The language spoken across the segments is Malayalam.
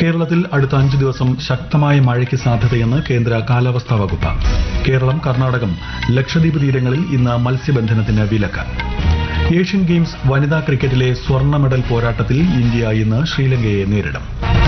കേരളത്തിൽ അടുത്ത അഞ്ചു ദിവസം ശക്തമായ മഴയ്ക്ക് സാധ്യതയെന്ന് കേന്ദ്ര കാലാവസ്ഥാ വകുപ്പ് കേരളം കർണാടകം ലക്ഷദ്വീപ് തീരങ്ങളിൽ ഇന്ന് മത്സ്യബന്ധനത്തിന് വിലക്ക് ഏഷ്യൻ ഗെയിംസ് വനിതാ ക്രിക്കറ്റിലെ സ്വർണ്ണ മെഡൽ പോരാട്ടത്തിൽ ഇന്ത്യ ഇന്ന് ശ്രീലങ്കയെ നേരിടും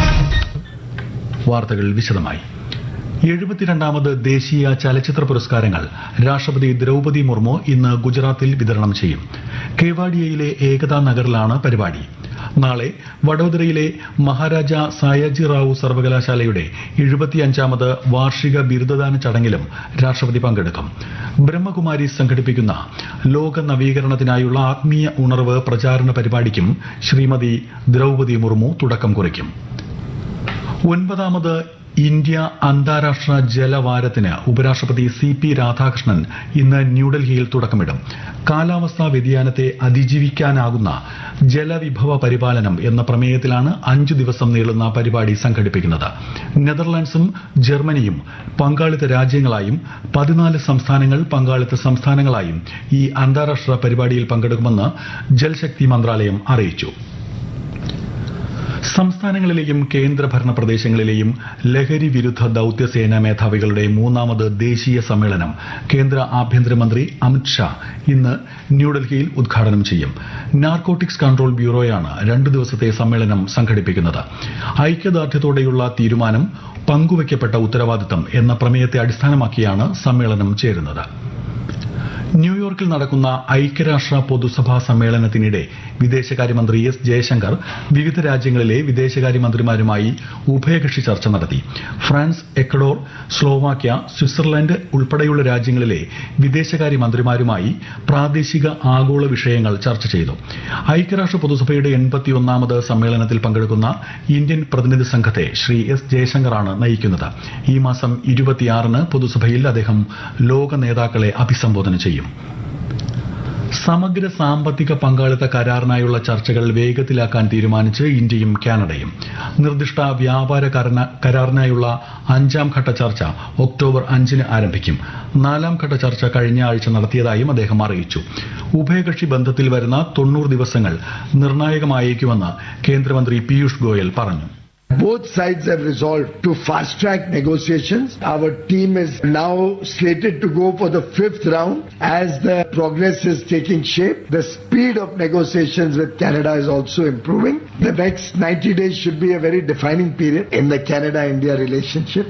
വാർത്തകൾ വിശദമായി എഴുപത്തിരണ്ടാമത് ദേശീയ ചലച്ചിത്ര പുരസ്കാരങ്ങൾ രാഷ്ട്രപതി ദ്രൌപതി മുർമു ഇന്ന് ഗുജറാത്തിൽ വിതരണം ചെയ്യും കേവാഡിയയിലെ ഏകതാ നഗറിലാണ് പരിപാടി നാളെ വഡോദരയിലെ മഹാരാജ സായാജി റാവു സർവകലാശാലയുടെ എഴുപത്തിയഞ്ചാമത് വാർഷിക ബിരുദദാന ചടങ്ങിലും രാഷ്ട്രപതി പങ്കെടുക്കും ബ്രഹ്മകുമാരി സംഘടിപ്പിക്കുന്ന ലോക നവീകരണത്തിനായുള്ള ആത്മീയ ഉണർവ് പ്രചാരണ പരിപാടിക്കും ശ്രീമതി ദ്രൌപതി മുർമു തുടക്കം കുറിക്കും ഒൻപതാമത് ഇന്ത്യ അന്താരാഷ്ട്ര ജലവാരത്തിന് ഉപരാഷ്ട്രപതി സി പി രാധാകൃഷ്ണൻ ഇന്ന് ന്യൂഡൽഹിയിൽ തുടക്കമിടും കാലാവസ്ഥാ വ്യതിയാനത്തെ അതിജീവിക്കാനാകുന്ന ജലവിഭവ പരിപാലനം എന്ന പ്രമേയത്തിലാണ് അഞ്ചു ദിവസം നീളുന്ന പരിപാടി സംഘടിപ്പിക്കുന്നത് നെതർലാൻഡ്സും ജർമ്മനിയും പങ്കാളിത്ത രാജ്യങ്ങളായും പതിനാല് സംസ്ഥാനങ്ങൾ പങ്കാളിത്ത സംസ്ഥാനങ്ങളായും ഈ അന്താരാഷ്ട്ര പരിപാടിയിൽ പങ്കെടുക്കുമെന്ന് ജൽശക്തി മന്ത്രാലയം അറിയിച്ചു സംസ്ഥാനങ്ങളിലെയും കേന്ദ്രഭരണ പ്രദേശങ്ങളിലെയും ലഹരി വിരുദ്ധ ദൌത്യസേന മേധാവികളുടെ മൂന്നാമത് ദേശീയ സമ്മേളനം കേന്ദ്ര ആഭ്യന്തരമന്ത്രി അമിത്ഷാ ഇന്ന് ന്യൂഡൽഹിയിൽ ഉദ്ഘാടനം ചെയ്യും നാർക്കോട്ടിക്സ് കൺട്രോൾ ബ്യൂറോയാണ് രണ്ടു ദിവസത്തെ സമ്മേളനം സംഘടിപ്പിക്കുന്നത് ഐക്യദാർഢ്യത്തോടെയുള്ള തീരുമാനം പങ്കുവയ്ക്കപ്പെട്ട ഉത്തരവാദിത്തം എന്ന പ്രമേയത്തെ അടിസ്ഥാനമാക്കിയാണ് സമ്മേളനം ചേരുന്നത് ന്യൂയോർക്കിൽ നടക്കുന്ന ഐക്യരാഷ്ട്ര പൊതുസഭാ സമ്മേളനത്തിനിടെ വിദേശകാര്യമന്ത്രി എസ് ജയശങ്കർ വിവിധ രാജ്യങ്ങളിലെ വിദേശകാര്യമന്ത്രിമാരുമായി ഉഭയകക്ഷി ചർച്ച നടത്തി ഫ്രാൻസ് എക്കഡോർ സ്ലോവാക്യ സ്വിറ്റ്സർലൻഡ് ഉൾപ്പെടെയുള്ള രാജ്യങ്ങളിലെ വിദേശകാര്യമന്ത്രിമാരുമായി പ്രാദേശിക ആഗോള വിഷയങ്ങൾ ചർച്ച ചെയ്തു ഐക്യരാഷ്ട്ര പൊതുസഭയുടെ എൺപത്തിയൊന്നാമത് സമ്മേളനത്തിൽ പങ്കെടുക്കുന്ന ഇന്ത്യൻ പ്രതിനിധി സംഘത്തെ ശ്രീ എസ് ജയശങ്കറാണ് നയിക്കുന്നത് ഈ മാസം ഇരുപത്തിയാറിന് പൊതുസഭയിൽ അദ്ദേഹം ലോക നേതാക്കളെ അഭിസംബോധന ചെയ്യും സമഗ്ര സാമ്പത്തിക പങ്കാളിത്ത കരാറിനായുള്ള ചർച്ചകൾ വേഗത്തിലാക്കാൻ തീരുമാനിച്ച് ഇന്ത്യയും കാനഡയും നിർദ്ദിഷ്ട വ്യാപാര കരാറിനായുള്ള അഞ്ചാം ഘട്ട ചർച്ച ഒക്ടോബർ അഞ്ചിന് ആരംഭിക്കും നാലാം ഘട്ട ചർച്ച കഴിഞ്ഞ ആഴ്ച നടത്തിയതായും അദ്ദേഹം അറിയിച്ചു ഉഭയകക്ഷി ബന്ധത്തിൽ വരുന്ന തൊണ്ണൂറ് ദിവസങ്ങൾ നിർണായകമായേക്കുമെന്ന് കേന്ദ്രമന്ത്രി പീയൂഷ് ഗോയൽ പറഞ്ഞു Both sides have resolved to fast track negotiations. Our team is now slated to go for the fifth round as the progress is taking shape. The speed of negotiations with Canada is also improving. The next 90 days should be a very defining period in the Canada-India relationship.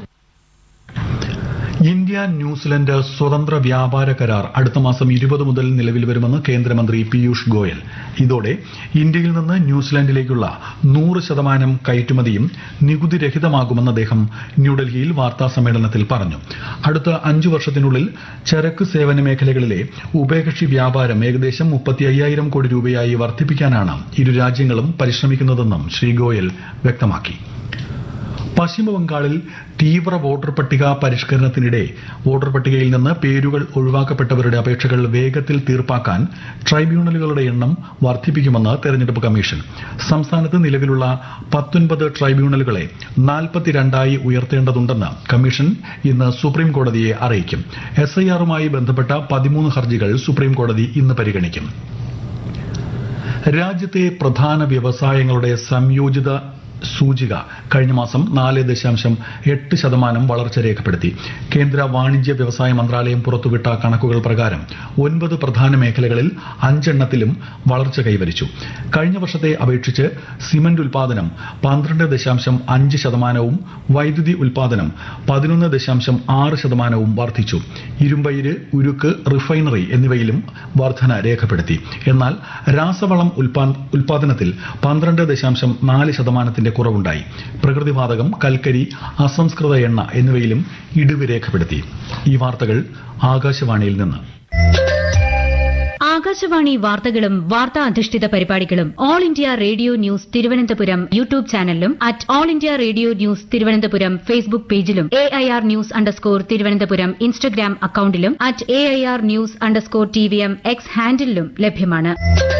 India New Zealand സ്വതന്ത്ര വ്യാപാര കരാർ അടുത്ത മാസം ഇരുപത് മുതൽ നിലവിൽ വരുമെന്ന് കേന്ദ്രമന്ത്രി പീയൂഷ് ഗോയൽ ഇതോടെ ഇന്ത്യയിൽ നിന്ന് ന്യൂസിലാൻഡിലേക്കുള്ള നൂറ് ശതമാനം കയറ്റുമതിയും നികുതി രഹിതമാകുമെന്ന് അദ്ദേഹം ന്യൂഡൽഹിയിൽ വാർത്താ സമ്മേളനത്തിൽ പറഞ്ഞു അടുത്ത അഞ്ചു വർഷത്തിനുള്ളിൽ ചരക്ക് സേവന മേഖലകളിലെ ഉഭയകക്ഷി വ്യാപാരം ഏകദേശം മുപ്പത്തി അയ്യായിരം കോടി രൂപയായി വർദ്ധിപ്പിക്കാനാണ് ഇരു രാജ്യങ്ങളും പരിശ്രമിക്കുന്നതെന്നും ശ്രീ ഗോയൽ വ്യക്തമാക്കി പശ്ചിമബംഗാളിൽ തീവ്ര വോട്ടർ പട്ടിക പരിഷ്കരണത്തിനിടെ വോട്ടർ പട്ടികയിൽ നിന്ന് പേരുകൾ ഒഴിവാക്കപ്പെട്ടവരുടെ അപേക്ഷകൾ വേഗത്തിൽ തീർപ്പാക്കാൻ ട്രൈബ്യൂണലുകളുടെ എണ്ണം വർദ്ധിപ്പിക്കുമെന്ന് തെരഞ്ഞെടുപ്പ് കമ്മീഷൻ സംസ്ഥാനത്ത് നിലവിലുള്ള പത്തൊൻപത് ട്രൈബ്യൂണലുകളെ നാൽപ്പത്തിരണ്ടായി ഉയർത്തേണ്ടതുണ്ടെന്ന് കമ്മീഷൻ ഇന്ന് സുപ്രീം കോടതിയെ അറിയിക്കും എസ്ഐആറുമായി ബന്ധപ്പെട്ട പതിമൂന്ന് ഹർജികൾ സുപ്രീം കോടതി ഇന്ന് പരിഗണിക്കും രാജ്യത്തെ പ്രധാന വ്യവസായങ്ങളുടെ സംയോജിത സൂചിക കഴിഞ്ഞ മാസം നാല് ദശാംശം എട്ട് ശതമാനം വളർച്ച രേഖപ്പെടുത്തി കേന്ദ്ര വാണിജ്യ വ്യവസായ മന്ത്രാലയം പുറത്തുവിട്ട കണക്കുകൾ പ്രകാരം ഒൻപത് പ്രധാന മേഖലകളിൽ അഞ്ചെണ്ണത്തിലും വളർച്ച കൈവരിച്ചു കഴിഞ്ഞ വർഷത്തെ അപേക്ഷിച്ച് സിമന്റ് ഉൽപാദനം പന്ത്രണ്ട് ദശാംശം അഞ്ച് ശതമാനവും വൈദ്യുതി ഉൽപാദനം പതിനൊന്ന് ദശാംശം ആറ് ശതമാനവും വർദ്ധിച്ചു ഇരുമ്പയിര് ഉരുക്ക് റിഫൈനറി എന്നിവയിലും വർധന രേഖപ്പെടുത്തി എന്നാൽ രാസവളം ഉൽപാദനത്തിൽ പന്ത്രണ്ട് ദശാംശം നാല് ശതമാനത്തിന്റെ കുറവുണ്ടായി പ്രകൃതിവാതകം കൽക്കരി അസംസ്കൃത എണ്ണ എന്നിവയിലും ഇടിവ് രേഖപ്പെടുത്തി ഈ വാർത്തകൾ ആകാശവാണിയിൽ നിന്ന് ആകാശവാണി വാർത്തകളും വാർത്താ അധിഷ്ഠിത പരിപാടികളും All India Radio News Thiruvananthapuram YouTube ചാനലിലും at All India Radio News Thiruvananthapuram Facebook പേജിലും A I R news underscore Thiruvananthapuram Instagram അക്കൌണ്ടിലും at A I R news underscore T V M X ഹാൻഡിലും ലഭ്യമാണ്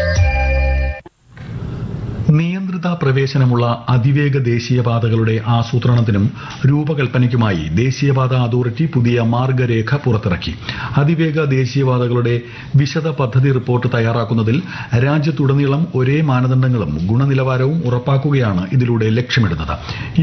നിയന്ത്രിത പ്രവേശനമുള്ള അതിവേഗ ദേശീയപാതകളുടെ ആസൂത്രണത്തിനും രൂപകൽപ്പനയ്ക്കുമായി ദേശീയപാത അതോറിറ്റി പുതിയ മാർഗരേഖ പുറത്തിറക്കി അതിവേഗ ദേശീയപാതകളുടെ വിശദ പദ്ധതി റിപ്പോർട്ട് തയ്യാറാക്കുന്നതിൽ രാജ്യത്തുടനീളം ഒരേ മാനദണ്ഡങ്ങളും ഗുണനിലവാരവും ഉറപ്പാക്കുകയാണ് ഇതിലൂടെ ലക്ഷ്യമിടുന്നത്